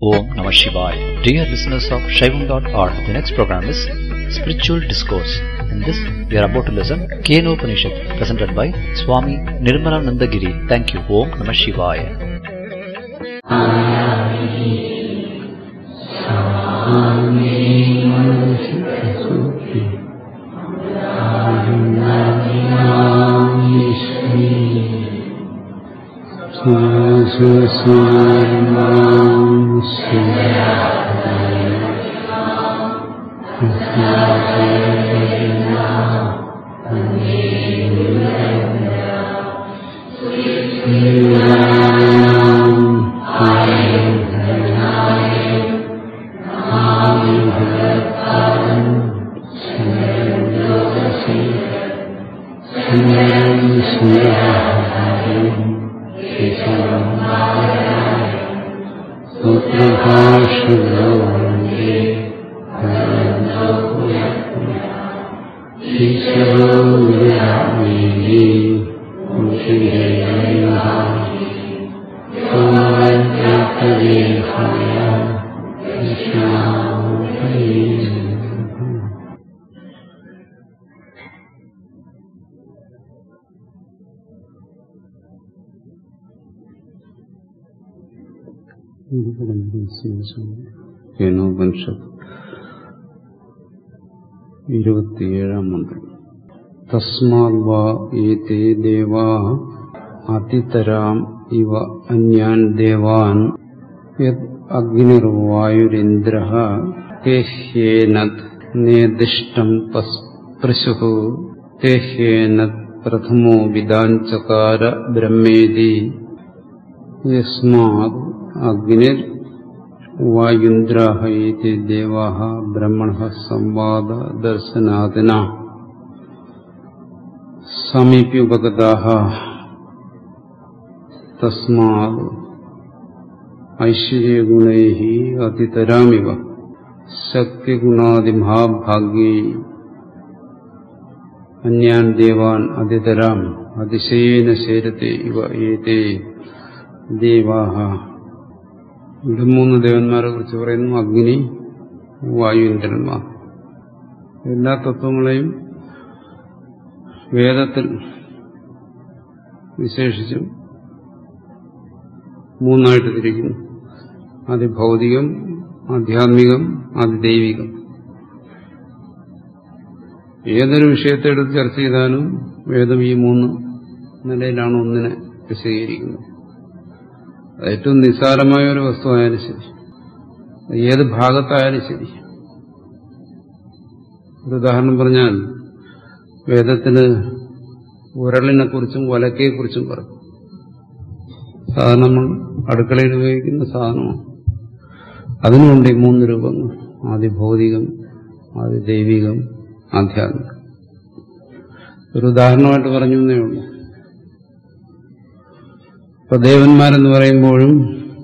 Om Namah Shivaya. Dear listeners of Shaivam.org, the next program is Spiritual Discourse. In this, we are about to listen Keno Upanishad, presented by Swami Nirmalananda Giri. Thank you. Om Namah Shivaya. കേനോപനിഷത്ത് ഇരുപത്തിയേഴാം മന്ത്രം തസ്മാത് വാ ഏതേ ദേവാ അതിതരാം ഇവ അന്യാൻ ദേവാൻ യത് അഗ്നിർവായുരിന്ദ്ര തേഹ്യേനത് നേദിഷ്ടം പൃശു തേഹ്യേനത് പ്രഥമോ വിദാഞ്ചകാര ബ്രഹ്മേതി യസ്മാത് അഗ്നിർ വായുന്ദ്രാഹ ഇതി ദേവാഹ ബ്രഹ്മണ സംവാദ ദർശനാദിന സമീപ്യുപഗതാഹ തസ്മാത് ഐശ്വര്യഗുണൈ അതിതരാമിവ ശക്തിഗുണാദിമഹാഭാഗ്യൈ അന്യാൻ ദേവാൻ അതിതരാം അതിശയേന ശേരത്തെ ഇവ ഏതേ ദേവാഹ ഇവിടെ മൂന്ന് ദേവന്മാരെ കുറിച്ച് പറയുന്നു അഗ്നി വായു ഇന്ദ്രന്മാർ എല്ലാ തത്വങ്ങളെയും വേദത്തിൽ വിശേഷിച്ചും മൂന്നായിട്ട് തിരിക്കുന്നു അതിഭൗതികം ആധ്യാത്മികം അതിദൈവികം ഏതൊരു വിഷയത്തെ എടുത്ത് ചർച്ച ചെയ്താലും വേദം ഈ മൂന്ന് നിലയിലാണ് ഒന്നിനെ വിശദീകരിക്കുന്നത് ഏറ്റവും നിസ്സാരമായ ഒരു വസ്തുവായാലും ശരി ഏത് ഭാഗത്തായാലും ശരി ഒരു ഉദാഹരണം പറഞ്ഞാൽ വേദത്തിന് ഉരളിനെ കുറിച്ചും വലക്കയെക്കുറിച്ചും പറയും സാധാരണ നമ്മൾ അടുക്കളയിൽ ഉപയോഗിക്കുന്ന സാധനമാണ് അതിനുണ്ട് ഈ മൂന്ന് രൂപങ്ങൾ ആദ്യ ഭൗതികം ആദ്യ ദൈവികം ആധ്യാത്മികം ഒരു ഉദാഹരണമായിട്ട് പറഞ്ഞു എന്നേ ഉള്ളൂ ഇപ്പൊ ദേവന്മാരെന്ന് പറയുമ്പോഴും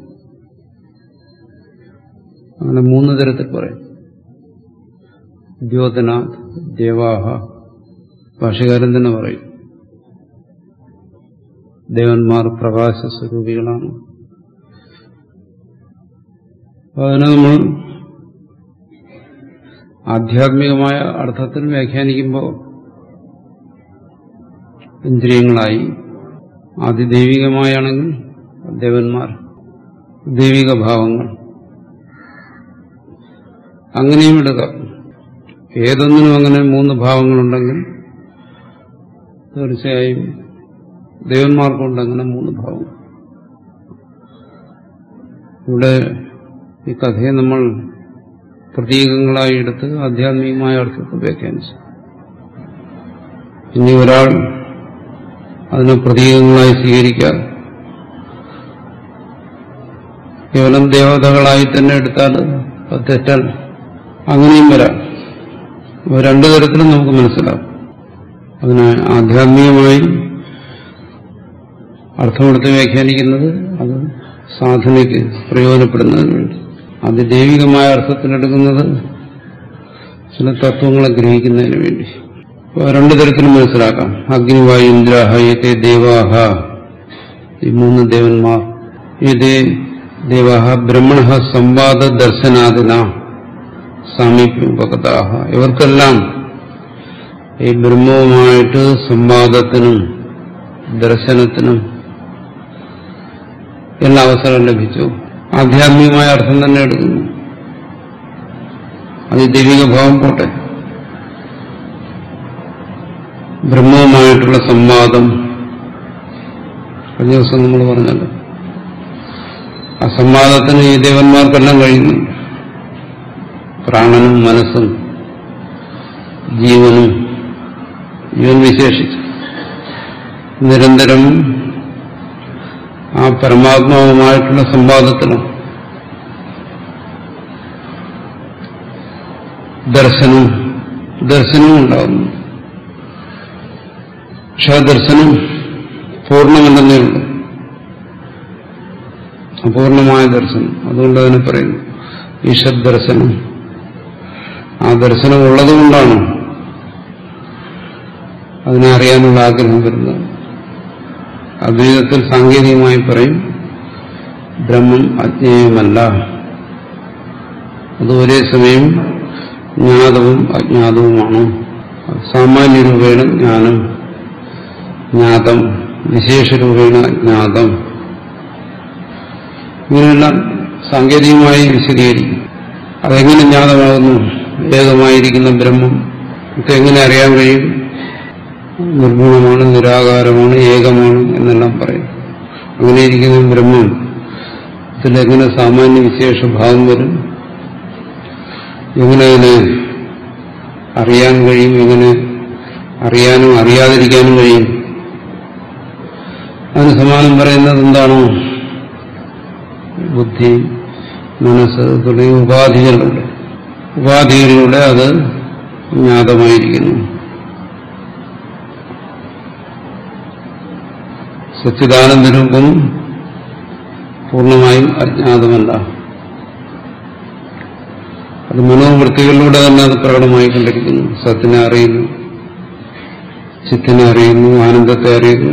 അങ്ങനെ മൂന്ന് തരത്തിൽ പറയും ദ്യോതനാഥ് ദേവാഹ ഭാഷകാരൻ തന്നെ പറയും ദേവന്മാർ പ്രകാശ സ്വരൂപികളാണ് അതിനെ നമ്മൾ ആധ്യാത്മികമായ അർത്ഥത്തിൽ വ്യാഖ്യാനിക്കുമ്പോൾ ഇന്ദ്രിയങ്ങളായി അതിദൈവികമായാണെങ്കിൽ ദേവന്മാർ ദൈവിക ഭാവങ്ങൾ അങ്ങനെയും എടുക്കാം ഏതൊന്നിനും അങ്ങനെ മൂന്ന് ഭാവങ്ങളുണ്ടെങ്കിൽ തീർച്ചയായും ദേവന്മാർക്കുണ്ട് അങ്ങനെ മൂന്ന് ഭാവം ഇവിടെ ഈ കഥയെ നമ്മൾ പ്രതീകങ്ങളായി എടുത്ത് ആധ്യാത്മികമായ അർത്ഥത്തിൽ വ്യാഖ്യാനിച്ചു ഇനി ഒരാൾ അതിനെ പ്രതീകങ്ങളായി സ്വീകരിക്കാതെ കേവലം ദേവതകളായി തന്നെ എടുത്താൽ തെറ്റാൽ അങ്ങനെയും വരാം രണ്ടു തരത്തിലും നമുക്ക് മനസ്സിലാവും അതിനെ ആധ്യാത്മികമായി അർത്ഥമെടുത്ത് വ്യാഖ്യാനിക്കുന്നത് അത് സാധനയ്ക്ക് പ്രയോജനപ്പെടുന്നതിന് വേണ്ടി അത് ദൈവികമായ അർത്ഥത്തിലെടുക്കുന്നത് ചില തത്വങ്ങളെ ഗ്രഹിക്കുന്നതിന് വേണ്ടി രണ്ടു തരത്തിലും മനസ്സിലാക്കാം അഗ്നിവായു ഇന്ദ്രാഹ ഏതേ ദേവാഹ ഈ മൂന്ന് ദേവന്മാർ ഏതേ ദേവ ബ്രഹ്മണ സംവാദ ദർശനാദിന സാമീപ്യോപകതാഹ ഇവർക്കെല്ലാം ഈ ബ്രഹ്മവുമായിട്ട് സംവാദത്തിനും ദർശനത്തിനും എല്ലാ അവസരം ലഭിച്ചു ആധ്യാത്മികമായ അർത്ഥം തന്നെ എടുക്കുന്നു അത് ഈ ദൈവിക ഭാവം പോട്ടെ ബ്രഹ്മവുമായിട്ടുള്ള സംവാദം കഴിഞ്ഞ ദിവസം നമ്മൾ പറഞ്ഞല്ലോ ആ സംവാദത്തിന് ഈ ദേവന്മാർക്കെല്ലാം കഴിയുന്നു പ്രാണനും മനസ്സും ജീവനും ജീവൻ വിശേഷിച്ചു നിരന്തരം ആ പരമാത്മാവുമായിട്ടുള്ള സംവാദത്തിലും ദർശനം ദർശനവും ഉണ്ടാകുന്നു പക്ഷെ ആ ദർശനം പൂർണ്ണമല്ലെന്നേ ഉള്ളൂ അപൂർണമായ ദർശനം അതുകൊണ്ട് അതിനെ പറയുന്നു ഈശ്വർ ദർശനം ആ ദർശനം ഉള്ളതുകൊണ്ടാണ് അതിനെ അറിയാനുള്ള ആഗ്രഹം വരുന്നത് അദ്വൈതത്തിൽ സാങ്കേതികമായി പറയും ബ്രഹ്മം അജ്ഞേയമല്ല അത് ഒരേ സമയം ജ്ഞാതവും അജ്ഞാതവുമാണ് സാമാന്യ രൂപേണ ജ്ഞാനം ജ്ഞാതം വിശേഷരൂപേണ അജ്ഞാതം ഇങ്ങനെയെല്ലാം സാങ്കേതികമായി വിശദീകരിക്കും അതെങ്ങനെ ജ്ഞാതമാകുന്നു ഏകമായിരിക്കുന്ന ബ്രഹ്മം ഒക്കെ എങ്ങനെ അറിയാൻ കഴിയും നിർഗുണമാണ് നിരാകാരമാണ് ഏകമാണ് എന്നെല്ലാം പറയും അങ്ങനെ ഇരിക്കുന്ന ബ്രഹ്മം ഇതിലെങ്ങനെ സാമാന്യ വിശേഷ ഭാവം വരും എങ്ങനെ അതിനെ അറിയാൻ കഴിയും എങ്ങനെ അറിയാനും അറിയാതിരിക്കാനും കഴിയും അതിന് സമാനം പറയുന്നത് എന്താണോ ബുദ്ധി മനസ്സ് തുടങ്ങിയ ഉപാധികളുണ്ട് ഉപാധികളിലൂടെ അത് ജ്ഞാതമായിരിക്കുന്നു സച്ചിദാനന്ദരൂപം പൂർണ്ണമായും അജ്ഞാതമല്ല അത് മനോവൃത്തികളിലൂടെ തന്നെ അത് പ്രകടമായിക്കൊണ്ടിരിക്കുന്നു സത്തിനെ അറിയുന്നു ചിത്തിനെ അറിയുന്നു ആനന്ദത്തെ അറിയുന്നു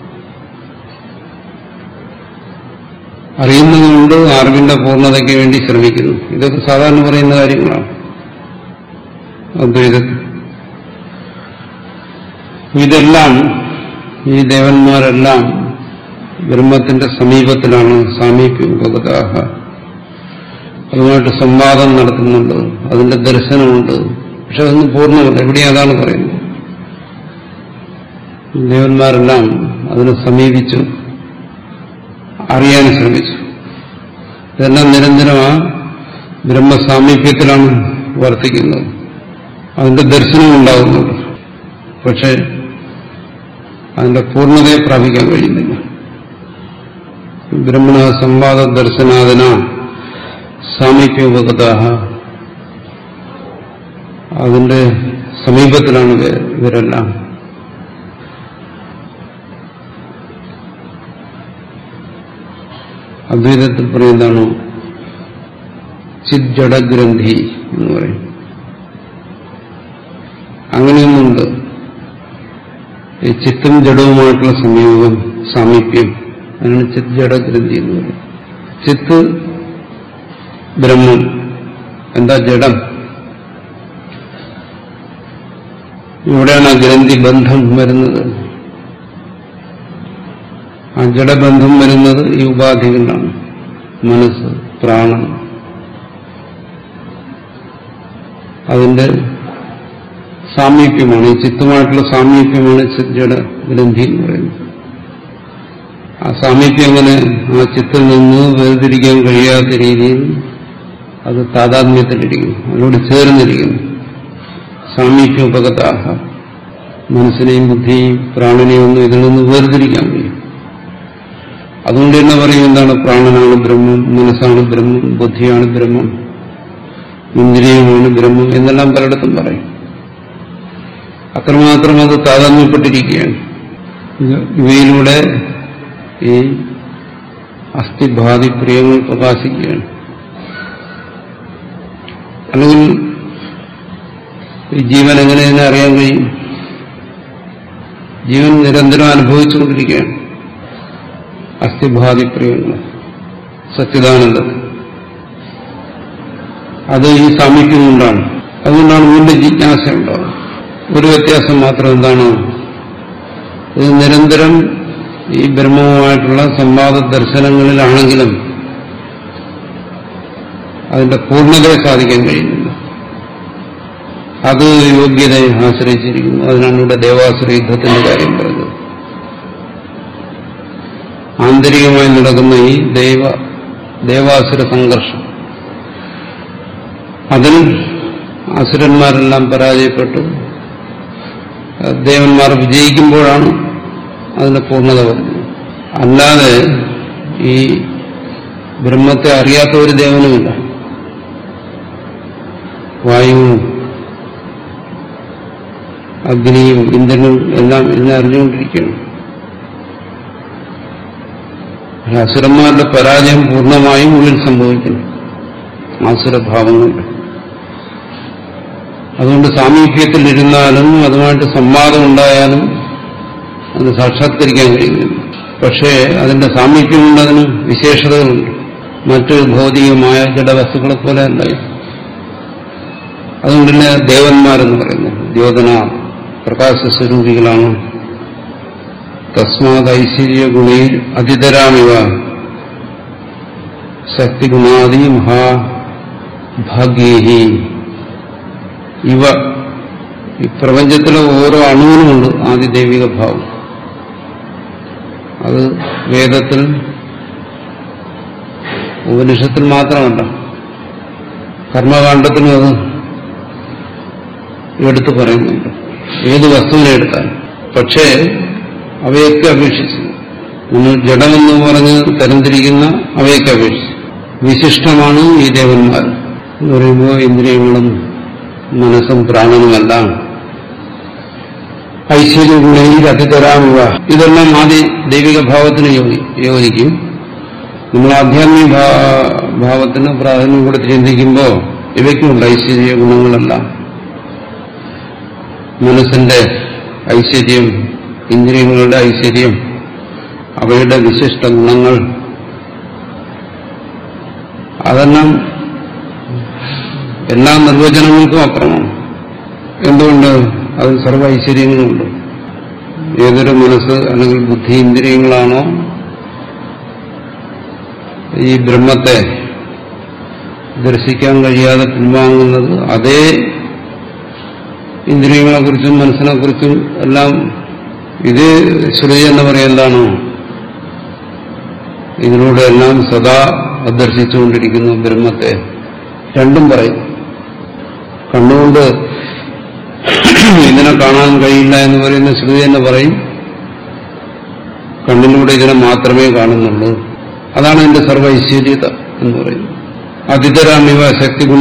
അറിയുന്നതുകൊണ്ട് അറിവിന്റെ പൂർണ്ണതയ്ക്ക് വേണ്ടി ശ്രമിക്കുന്നു ഇതൊക്കെ സാധാരണ പറയുന്ന കാര്യങ്ങളാണ് അദ്വൈതത്തിൽ ഇതെല്ലാം ഈ ദേവന്മാരെല്ലാം ബ്രഹ്മത്തിന്റെ സമീപത്തിലാണ് സാമീപ്യം ഭഗതാഹ അതുമായിട്ട് സംവാദം നടത്തുന്നുണ്ട് അതിന്റെ ദർശനമുണ്ട് പക്ഷെ അതൊന്നും പൂർണ്ണമല്ല ഇവിടെ അതാണ് പറയുന്നത് ദേവന്മാരെല്ലാം അതിനെ സമീപിച്ചു അറിയാൻ ശ്രമിച്ചു ഇതെല്ലാം നിരന്തരം ആ ബ്രഹ്മസാമീപ്യത്തിലാണ് വർത്തിക്കുന്നത് അതിന്റെ ദർശനം ഉണ്ടാകുന്നുണ്ട് പക്ഷെ അതിന്റെ പൂർണ്ണതയെ പ്രാപിക്കാൻ കഴിയുന്നില്ല ബ്രഹ്മണ സംവാദ ദർശനാദന സാമീപ്യോപകതാഹ അതിന്റെ സമീപത്തിലാണ് ഇവരെല്ലാം അദ്വൈതത്തിൽ പറയുന്നതാണ് ചിജ്ജടഗ്രന്ഥി എന്ന് പറയും അങ്ങനെയൊന്നുണ്ട് ഈ ചിത്തും ജഡവുമായിട്ടുള്ള സംയോഗം സാമീപ്യം അതിനാണ് ചിത് ജഡഗ്രന്ഥി എന്ന് പറയും ചിത്ത് ബ്രഹ്മം എന്താ ജഡം ഇവിടെയാണ് ആ ഗ്രന്ഥി ബന്ധം വരുന്നത് ആ ജഡബന്ധം വരുന്നത് ഈ ഉപാധികളിലാണ് മനസ്സ് പ്രാണൻ അതിന്റെ സാമീപ്യമാണ് ഈ ചിത്തുമായിട്ടുള്ള സാമീപ്യമാണ് ജഡ ഗ്രന്ഥി എന്ന് പറയുന്നത് ആ സാമീപ്യം എങ്ങനെ ആ ചിത്തിൽ നിന്ന് വേർതിരിക്കാൻ കഴിയാത്ത രീതിയിൽ അത് താതാത്മ്യത്തിലിരിക്കുന്നു അതിനോട് ചേർന്നിരിക്കുന്നു സാമീപ്യോപകതാഹ മനസ്സിനെയും ബുദ്ധിയും പ്രാണനെയും ഒന്നും ഇതിൽ നിന്ന് വേർതിരിക്കാൻ കഴിയും അതുകൊണ്ട് തന്നെ പറയും എന്താണ് പ്രാണനാണ് ബ്രഹ്മം മനസ്സാണ് ബ്രഹ്മം ബുദ്ധിയാണ് ബ്രഹ്മം ഇന്ദ്രിയമാണ് ബ്രഹ്മം എന്നെല്ലാം പലയിടത്തും പറയും അത്രമാത്രം അത് താതാത്മ്യപ്പെട്ടിരിക്കുകയാണ് ഇവയിലൂടെ ഈ അസ്ഥിഭാതി പ്രിയങ്ങൾ പ്രകാശിക്കുകയാണ് അല്ലെങ്കിൽ ഈ ജീവൻ എങ്ങനെ ഇതിനെ അറിയാൻ കഴിയും ജീവൻ നിരന്തരം അനുഭവിച്ചുകൊണ്ടിരിക്കുകയാണ് അസ്ഥിഭാതി പ്രിയങ്ങൾ സച്ചിദാനന്ദത്തിൽ അത് ഈ സാമീപ്യം കൊണ്ടാണ് അതുകൊണ്ടാണ് വീണ്ടും ജിജ്ഞാസ ഉണ്ടാവുന്നത് ഒരു വ്യത്യാസം മാത്രം എന്താണ് ഇത് നിരന്തരം ഈ ബ്രഹ്മവുമായിട്ടുള്ള സംവാദ ദർശനങ്ങളിലാണെങ്കിലും അതിന്റെ പൂർണ്ണതയെ സാധിക്കാൻ കഴിയുന്നില്ല അത് യോഗ്യതയെ ആശ്രയിച്ചിരിക്കുന്നു അതിനാണ് ഇവിടെ ദേവാസുര യുദ്ധത്തിന്റെ കാര്യം പറഞ്ഞത് ആന്തരികമായി നടക്കുന്ന ഈ ദൈവ ദേവാസുര സംഘർഷം അതിൽ അസുരന്മാരെല്ലാം പരാജയപ്പെട്ടു ദേവന്മാർ വിജയിക്കുമ്പോഴാണ് അതിന്റെ പൂർണ്ണത വരുന്നത് അല്ലാതെ ഈ ബ്രഹ്മത്തെ അറിയാത്ത ഒരു ദേവനുമില്ല വായുവും അഗ്നിയും ഇന്ദ്രനും എല്ലാം ഇതിനെ അറിഞ്ഞുകൊണ്ടിരിക്കുകയാണ് അസുരന്മാരുടെ പരാജയം പൂർണ്ണമായും ഉള്ളിൽ സംഭവിക്കുന്നു ആസുരഭാവങ്ങളുണ്ട് അതുകൊണ്ട് സാമീപ്യത്തിൽ ഇരുന്നാലും അതുമായിട്ട് സംവാദം ഉണ്ടായാലും അത് സാക്ഷാത്കരിക്കാൻ കഴിയുന്നില്ല പക്ഷേ അതിന്റെ സാമീപ്യം കൊണ്ട് അതിന് വിശേഷതകളുണ്ട് മറ്റ് ഭൗതികമായ ജഡവസ്തുക്കളെ പോലെ അല്ല ഇത്. അതുകൊണ്ട് തന്നെ ദേവന്മാരെന്ന് പറയുന്നു ദ്യോതന പ്രകാശ സ്വരൂപികളാണ് തസ്മാത് ഐശ്വര്യ ഗുണയിൽ അതിതരാമിവ ശക്തിഗുണാദി മഹാഭാഗ്യേഹി ഇവ ഈ പ്രപഞ്ചത്തിലെ ഓരോ അണുവിനുമുണ്ട് ആദിദൈവിക ഭാവം അത് വേദത്തിൽ ഉപനിഷത്തിൽ മാത്രമല്ല കർമ്മകാണ്ഡത്തിനും അത് എടുത്തു പറയുന്നുണ്ട് ഏത് വസ്തുവിനെ എടുത്താൽ പക്ഷേ അവയൊക്കെ അപേക്ഷിച്ച് നമ്മൾ ജഡമെന്ന് പറഞ്ഞ് തരംതിരിക്കുന്ന അവയൊക്കെ അപേക്ഷിച്ച് വിശിഷ്ടമാണ് ഈ ദേവന്മാർ എന്ന് പറയുമ്പോൾ ഇന്ദ്രിയങ്ങളും മനസ്സും പ്രാണനുമെല്ലാം ഐശ്വര്യഗുണയിൽ അതിതരാമുക ഇതെല്ലാം ആദ്യ ദൈവിക ഭാവത്തിന് യോജി- യോജിക്കും നമ്മൾ ആധ്യാത്മിക ഭാ- ഭാവത്തിന് പ്രാധാന്യം കൂടെ ചിന്തിക്കുമ്പോൾ ഇവയ്ക്കുണ്ട് ഐശ്വര്യ ഗുണങ്ങളെല്ലാം മനസ്സിന്റെ ഐശ്വര്യം ഇന്ദ്രിയങ്ങളുടെ ഐശ്വര്യം അവയുടെ വിശിഷ്ട ഗുണങ്ങൾ അതെല്ലാം എല്ലാ നിർവചനങ്ങൾക്കും അപ്പുറമാണ് എന്തുകൊണ്ട് അതിൽ സർവ്വ ഐശ്വര്യങ്ങളുണ്ട് ഏതൊരു മനസ്സ് അല്ലെങ്കിൽ ബുദ്ധി ഇന്ദ്രിയങ്ങളാണോ ഈ ബ്രഹ്മത്തെ ദർശിക്കാൻ കഴിയാതെ പിൻവാങ്ങുന്നത് അതേ ഇന്ദ്രിയങ്ങളെക്കുറിച്ചും മനസ്സിനെക്കുറിച്ചും എല്ലാം ഇത് ശ്രുതി എന്ന് പറയുന്നത് എന്താണോ ഇതിലൂടെ എല്ലാം സദാ ദർശിച്ചുകൊണ്ടിരിക്കുന്നു ബ്രഹ്മത്തെ രണ്ടും പറയും കണ്ണുകൊണ്ട് ഇതിനെ കാണാൻ കഴിയില്ല എന്ന് പറയുന്ന ശ്രുതി എന്ന് പറയും കണ്ണിലൂടെ ഇതിനെ മാത്രമേ കാണുന്നുള്ളൂ അതാണ് എന്റെ സർവ ഐശ്വര്യത എന്ന് പറയുന്നത് അതിതരാമിവ ശക്തിഗുണ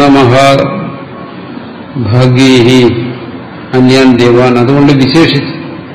മഹാഭാഗ്യേഹി അന്യാൻ ദേവാൻ അതുകൊണ്ട് വിശേഷിച്ച്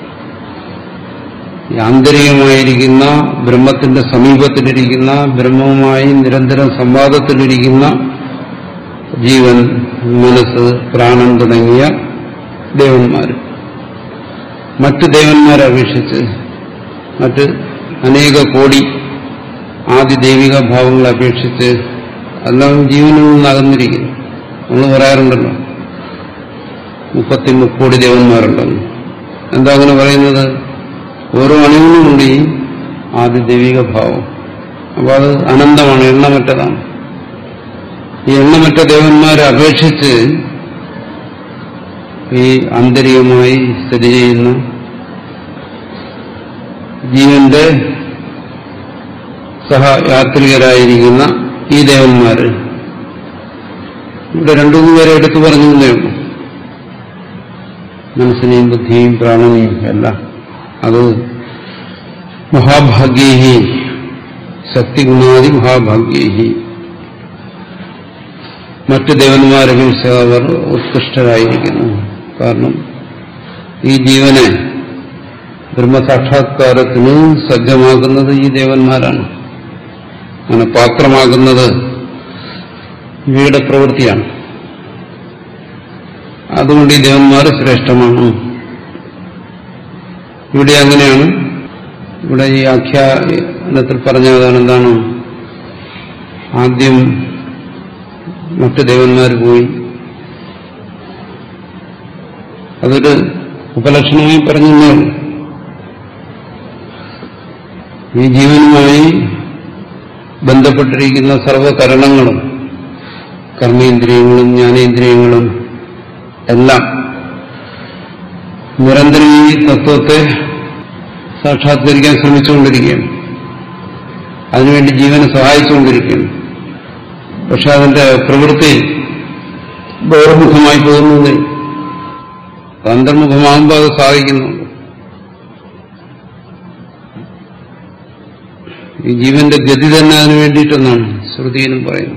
ഈ ആന്തരികമായിരിക്കുന്ന ബ്രഹ്മത്തിന്റെ സമീപത്തിലിരിക്കുന്ന ബ്രഹ്മവുമായി നിരന്തരം സംവാദത്തിലിരിക്കുന്ന ജീവൻ മനസ്സ് പ്രാണൻ തുടങ്ങിയ ദേവന്മാർ മറ്റ് ദേവന്മാരെ അപേക്ഷിച്ച് മറ്റ് അനേക കോടി ആദ്യ ദൈവിക ഭാവങ്ങളെ അപേക്ഷിച്ച് എല്ലാം ജീവനിൽ നിന്ന് അകന്നിരിക്കുന്നു നമ്മൾ പറയാറുണ്ടല്ലോ മുപ്പത്തി മുക്കോടി ദേവന്മാരുണ്ടെന്ന് എന്താ അങ്ങനെ പറയുന്നത് ഓരോ അണുവിനുമുണ്ട് ഈ ആദ്യ ദൈവിക ഭാവം അപ്പോൾ അത് അനന്തമാണ് എണ്ണമറ്റതാണ് ഈ എണ്ണമറ്റ ദേവന്മാരെ അപേക്ഷിച്ച് ഈ ആന്തരികമായി സ്ഥിതി ചെയ്യുന്ന ജീവന്റെ സഹയാത്രികരായിരിക്കുന്ന ഈ ദേവന്മാര് ഇവിടെ രണ്ടു മൂന്ന് പേരെ എടുത്തു പറഞ്ഞു എന്നേ ഉള്ളൂ മനസ്സിനെയും ബുദ്ധിയും പ്രാണനെയും എല്ലാം അത് മഹാഭാഗ്യേഹി ശക്തിഗുണാദി മഹാഭാഗ്യേഹി മറ്റ് ദേവന്മാരെ കുറിച്ച് അവർ ഉത്കൃഷ്ടരായിരിക്കുന്നു കാരണം ഈ ജീവനെ ബ്രഹ്മസാക്ഷാത്കാരത്തിന് സജ്ജമാക്കുന്നത് ഈ ദേവന്മാരാണ് അങ്ങനെ പാത്രമാകുന്നത് ഇവയുടെ പ്രവൃത്തിയാണ് അതുകൊണ്ട് ഈ ദേവന്മാർ ശ്രേഷ്ഠമാണ് ഇവിടെ അങ്ങനെയാണ് ഇവിടെ ഈ ആഖ്യാനത്തിൽ പറഞ്ഞതാണ് എന്താണ് ആദ്യം മറ്റു ദേവന്മാർ പോയി അതൊരു ഉപലക്ഷണമായി പറഞ്ഞേ ഈ ജീവനുമായി ബന്ധപ്പെട്ടിരിക്കുന്ന സർവകരണങ്ങളും കർമ്മേന്ദ്രിയങ്ങളും ജ്ഞാനേന്ദ്രിയങ്ങളും എല്ലാം നിരന്തരം ഈ തത്വത്തെ സാക്ഷാത്കരിക്കാൻ ശ്രമിച്ചുകൊണ്ടിരിക്കുകയാണ് അതിനുവേണ്ടി ജീവനെ സഹായിച്ചുകൊണ്ടിരിക്കുകയാണ് പക്ഷെ അതിന്റെ പ്രവൃത്തി ബഹിർമുഖമായി പോകുന്നത് അന്തർമുഖമാകുമ്പോൾ അത് സാധിക്കുന്നുണ്ട് ഈ ജീവന്റെ ഗതി തന്നെ അതിനു വേണ്ടിയിട്ടെന്നാണ് ശ്രുതിയിലും പറയുന്നത്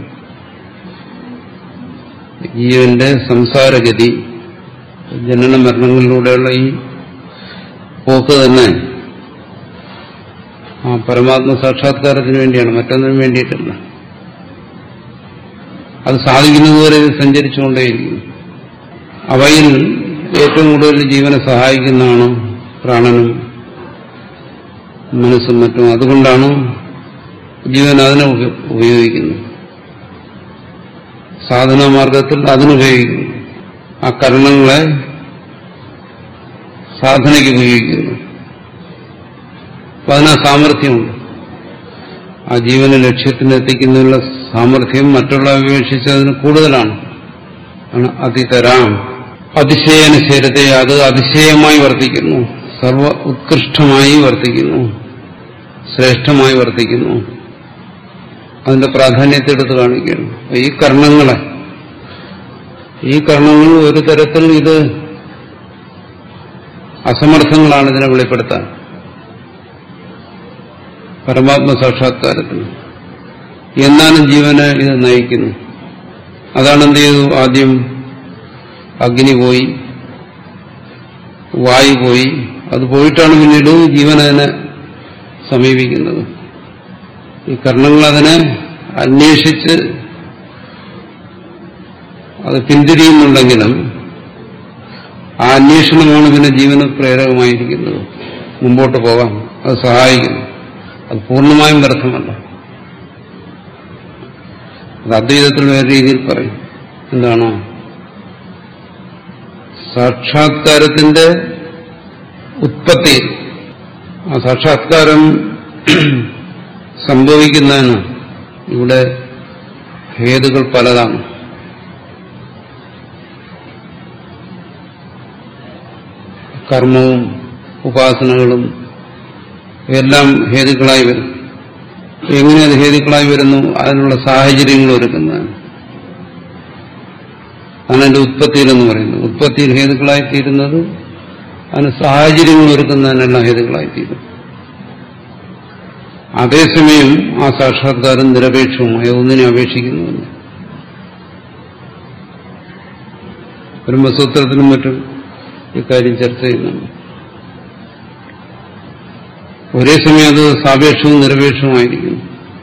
ജീവന്റെ സംസാരഗതി ജനന മരണങ്ങളിലൂടെയുള്ള ഈ പോക്ക് തന്നെ ആ പരമാത്മ സാക്ഷാത്കാരത്തിന് വേണ്ടിയാണ് മറ്റൊന്നിനും വേണ്ടിയിട്ടല്ല അത് സാധിക്കുന്നതുവരെ ഇത് സഞ്ചരിച്ചുകൊണ്ടേയിരിക്കുന്നു അവയിൽ ഏറ്റവും കൂടുതൽ ജീവനെ സഹായിക്കുന്നതാണ് പ്രാണനും മനസ്സും മറ്റും അതുകൊണ്ടാണ് ജീവൻ അതിനെ ഉപ- ഉപയോഗിക്കുന്നത് സാധനാമാർഗത്തിൽ അതിനുപയോഗിക്കുന്നു ആ കർണങ്ങളെ സാധനയ്ക്ക് ഉപയോഗിക്കുന്നു അപ്പൊ അതിനാ സാമർഥ്യമുണ്ട് ആ ജീവനെ ലക്ഷ്യത്തിനെത്തിക്കുന്നതിനുള്ള സാമർഥ്യം മറ്റുള്ളവ അപേക്ഷിച്ച് അതിന് കൂടുതലാണ് ആണ് അതിതരാം അതിശയനുസരത്തെ അത് അതിശയമായി വർത്തിക്കുന്നു സർവ ഉത്കൃഷ്ടമായി വർത്തിക്കുന്നു ശ്രേഷ്ഠമായി വർത്തിക്കുന്നു അതിന്റെ പ്രാധാന്യത്തെ എടുത്ത് കാണിക്കുകയാണ് അപ്പൊ ഈ കർണങ്ങളെ ഈ കർണങ്ങൾ ഒരു തരത്തിൽ ഇത് അസമർത്ഥങ്ങളാണ് ഇതിനെ വെളിപ്പെടുത്താൻ പരമാത്മ സാക്ഷാത്കാരത്തിന് എന്നാലും ജീവനെ ഇത് നയിക്കുന്നു അതാണ് എന്ത് ചെയ്തു ആദ്യം അഗ്നി പോയി വായു പോയി അത് പോയിട്ടാണ് പിന്നീട് ജീവൻ അതിനെ സമീപിക്കുന്നത് ഈ കർണങ്ങൾ അതിനെ അന്വേഷിച്ച് അത് പിന്തിരിയുന്നുണ്ടെങ്കിലും ആ അന്വേഷണമാണ് പിന്നെ ജീവന് പ്രേരകമായിരിക്കുന്നത് മുമ്പോട്ട് പോകാം അത് സഹായിക്കുന്നു അത് പൂർണ്ണമായും വ്യർത്ഥമല്ല അത് അദ്വൈതത്തിൽ വേറെ രീതിയിൽ പറയും എന്താണോ സാക്ഷാത്കാരത്തിന്റെ ഉത്പത്തി ആ സാക്ഷാത്കാരം സംഭവിക്കുന്നതിന് ഇവിടെ ഹേതുകൾ പലതാണ് കർമ്മവും ഉപാസനകളും എല്ലാം ഹേതുക്കളായി വരും എങ്ങനെ അത് ഹേതുക്കളായി വരുന്നു അതിനുള്ള സാഹചര്യങ്ങൾ ഒരുക്കുന്നതാണ് അതാണ് എന്റെ ഉത്പത്തിയിലെന്ന് പറയുന്നത് ഉത്പത്തിയിൽ ഹേതുക്കളായി തീരുന്നത് അതിന് സാഹചര്യങ്ങൾ ഒരുക്കുന്നതിനെല്ലാം ഹേതുക്കളായി തീരും അതേസമയം ആ സാക്ഷാത്കാരം നിരപേക്ഷവുമായ ഒന്നിനെ അപേക്ഷിക്കുന്നുമില്ല ബ്രഹ്മസൂത്രത്തിനും മറ്റും ഇക്കാര്യം ചർച്ച ചെയ്യുന്നുണ്ട് ഒരേ സമയം അത് സാപേക്ഷവും നിരപേക്ഷവുമായിരിക്കുന്നു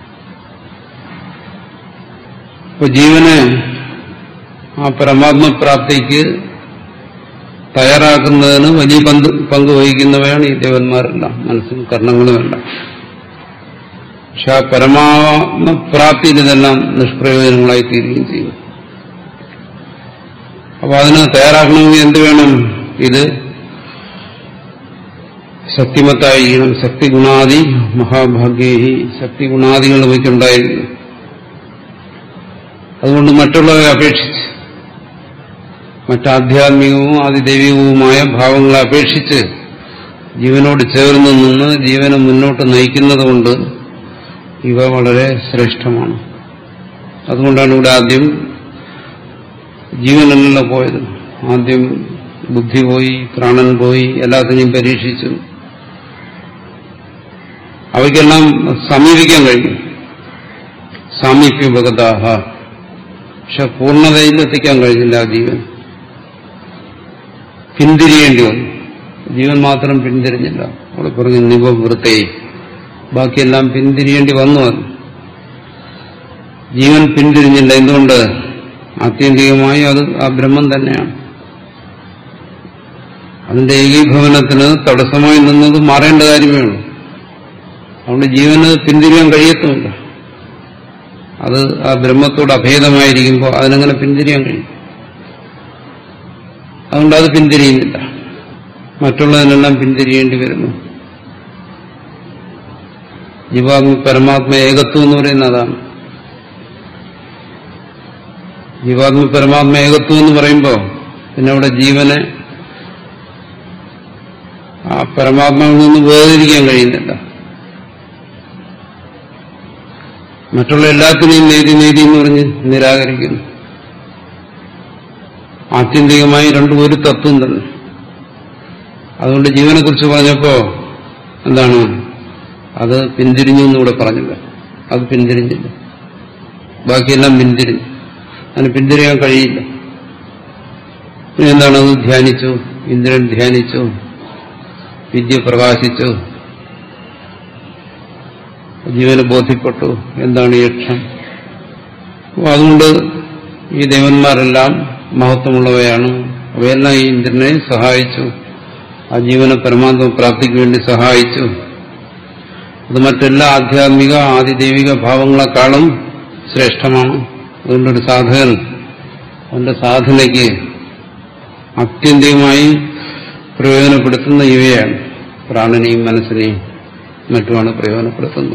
അപ്പൊ ജീവനെ ആ പരമാത്മപ്രാപ്തിക്ക് തയ്യാറാക്കുന്നതിന് വലിയ പങ്ക് പങ്ക് വഹിക്കുന്നവയാണ് ഈ ദേവന്മാരെല്ലാം മനസ്സും കർണങ്ങളുമെല്ലാം പക്ഷെ ആ പരമാത്മപ്രാപ്തിയിൽ ഇതെല്ലാം നിഷ്പ്രയോജനങ്ങളായി തീരുകയും ചെയ്യും അപ്പൊ അതിന് തയ്യാറാക്കണമെങ്കിൽ എന്ത് വേണം ഇത് ശക്തിമത്തായിരിക്കണം ശക്തി ഗുണാദി മഹാഭാഗ്യേഹി ശക്തി ഗുണാദികൾ വയ്ക്കുണ്ടായിരിക്കും അതുകൊണ്ട് മറ്റുള്ളവരെ അപേക്ഷിച്ച് മറ്റാധ്യാത്മികവും ആദിദൈവികവുമായ ഭാവങ്ങളെ അപേക്ഷിച്ച് ജീവനോട് ചേർന്ന് നിന്ന് ജീവനെ മുന്നോട്ട് നയിക്കുന്നതുകൊണ്ട് ഇവ വളരെ ശ്രേഷ്ഠമാണ് അതുകൊണ്ടാണ് ഇവിടെ ആദ്യം ജീവനല്ല പോയത് ആദ്യം ബുദ്ധി പോയി പ്രാണൻ പോയി എല്ലാത്തിനെയും പരീക്ഷിച്ചു അവയ്ക്കെല്ലാം സമീപിക്കാൻ കഴിയും സാമീപ്യഭഗതാഹ പക്ഷെ പൂർണ്ണതയിൽ എത്തിക്കാൻ കഴിഞ്ഞില്ല ആ ജീവൻ പിന്തിരിയേണ്ടി വന്നു ജീവൻ മാത്രം പിന്തിരിഞ്ഞില്ല അവിടെ പറഞ്ഞു നിവവൃത്തേ ബാക്കിയെല്ലാം പിന്തിരിയേണ്ടി വന്നു അത് ജീവൻ പിന്തിരിഞ്ഞില്ല എന്തുകൊണ്ട് ആത്യന്തികമായി അത് ആ ബ്രഹ്മം തന്നെയാണ് അതിന്റെ ഏകീഭവനത്തിന് തടസ്സമായി നിന്നത് മാറേണ്ട കാര്യമേ ഉള്ളൂ അതുകൊണ്ട് ജീവന് പിന്തിരിയാൻ കഴിയത്തുമില്ല അത് ആ ബ്രഹ്മത്തോട് അഭേദമായിരിക്കുമ്പോൾ അതിനങ്ങനെ പിന്തിരിയാൻ കഴിയും അതുകൊണ്ട് അത് പിന്തിരിയുന്നില്ല മറ്റുള്ളതിനെല്ലാം പിന്തിരിയേണ്ടി വരുന്നു ജീവാത്മ പരമാത്മ ഏകത്വം എന്ന് പറയുന്ന അതാണ് ജീവാത്മ പരമാത്മ ഏകത്വം എന്ന് പറയുമ്പോൾ പിന്നെ അവിടെ ജീവനെ ആ പരമാത്മാവിൽ നിന്ന് വേർതിരിക്കാൻ കഴിയുന്നില്ല മറ്റുള്ള എല്ലാത്തിനെയും നീതി നീതി എന്ന് പറഞ്ഞ് നിരാകരിക്കുന്നു ആത്യന്തികമായി രണ്ടും ഒരു തത്വം തന്നെ അതുകൊണ്ട് ജീവനെക്കുറിച്ച് പറഞ്ഞപ്പോ എന്താണ് അത് പിന്തിരിഞ്ഞു എന്നിവിടെ പറഞ്ഞില്ല അത് പിന്തിരിഞ്ഞില്ല ബാക്കിയെല്ലാം പിന്തിരിഞ്ഞു അതിന് പിന്തിരിയാൻ കഴിയില്ല പിന്നെ എന്താണ് അത് ധ്യാനിച്ചു ഇന്ദ്രൻ ധ്യാനിച്ചു വിദ്യ പ്രകാശിച്ചു ജീവന് ബോധ്യപ്പെട്ടു എന്താണ് യക്ഷം അപ്പൊ അതുകൊണ്ട് ഈ ദേവന്മാരെല്ലാം മഹത്വമുള്ളവയാണ് അവയെല്ലാം ഈ ഇന്ദ്രനെ സഹായിച്ചു ആ ജീവന പരമാത്മ പ്രാപ്തിക്ക് വേണ്ടി സഹായിച്ചു അത് മറ്റെല്ലാ ആധ്യാത്മിക ആദിദൈവിക ഭാവങ്ങളെക്കാളും ശ്രേഷ്ഠമാണ് അതുകൊണ്ടൊരു സാധകൻ അവന്റെ സാധനയ്ക്ക് ആത്യന്തികമായി പ്രയോജനപ്പെടുത്തുന്ന ഇവയാണ് പ്രാണനെയും മനസ്സിനെയും മറ്റുമാണ് പ്രയോജനപ്പെടുത്തുന്നത്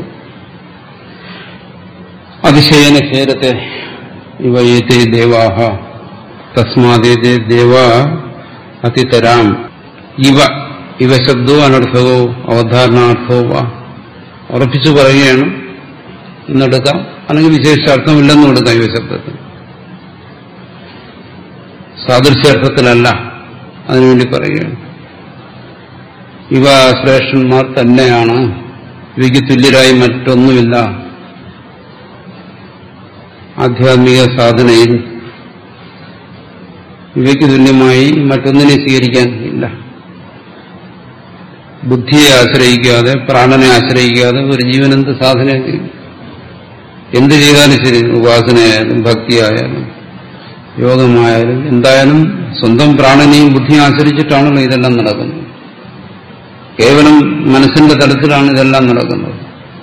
അതിശയന ഹേരത്തെ ഇവ ഏതേ ദേവാഹ തസ്മാതേതേ ദേവ അതിതരാം ഇവ ഇവ ശബ്ദവും അനർത്ഥവോ അവധാരണാർത്ഥവോ വാ ഉറപ്പിച്ചു പറയുകയാണ് എന്നെടുക്കാം അല്ലെങ്കിൽ വിശേഷാർത്ഥമില്ലെന്നും എടുക്കാം ഇവ ശബ്ദത്തിൽ സാദൃശ്യാർത്ഥത്തിലല്ല അതിനുവേണ്ടി പറയുകയാണ് ഇവ ശ്രേഷ്ഠന്മാർ തന്നെയാണ് ഇവയ്ക്ക് തുല്യരായി മറ്റൊന്നുമില്ല ആധ്യാത്മിക സാധനയിൽ ഇവയ്ക്ക് തുല്യമായി മറ്റൊന്നിനെ സ്വീകരിക്കാൻ ഇല്ല ബുദ്ധിയെ ആശ്രയിക്കാതെ പ്രാണനെ ആശ്രയിക്കാതെ ഒരു ജീവൻ എന്ത് സാധന ചെയ്യും എന്ത് ചെയ്താലും ശരി ഉപാസനയായാലും ഭക്തിയായാലും യോഗമായാലും എന്തായാലും സ്വന്തം പ്രാണനെയും ബുദ്ധിയും ആശ്രയിച്ചിട്ടാണല്ലോ ഇതെല്ലാം നടക്കുന്നത് കേവലം മനസ്സിന്റെ തലത്തിലാണ് ഇതെല്ലാം നടക്കുന്നത്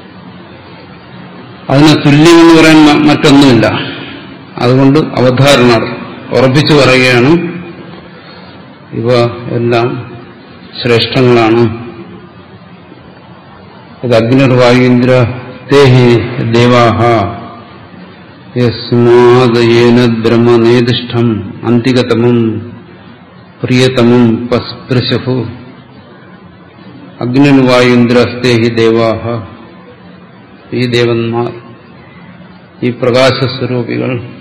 അതിന് തുല്യമെന്ന് പറയാൻ മ- മറ്റൊന്നുമില്ല അതുകൊണ്ട് അവധാരണ ഉറപ്പിച്ചു പറയുകയാണ് ഇവ എല്ലാം ശ്രേഷ്ഠങ്ങളാണ് ഇത് അഗ്നിർവായുന്ദ്ര തേഹി ദേവാഹ യസ്മാദയേന ബ്രഹ്മനേതിഷ്ഠം അന്തികതമം പ്രിയതമം പസ്പൃശു അഗ്നിർവായുന്ദ്രസ്തേഹി ദേവാഹ ഈ ദേവന്മാർ ഈ പ്രകാശസ്വരൂപികൾ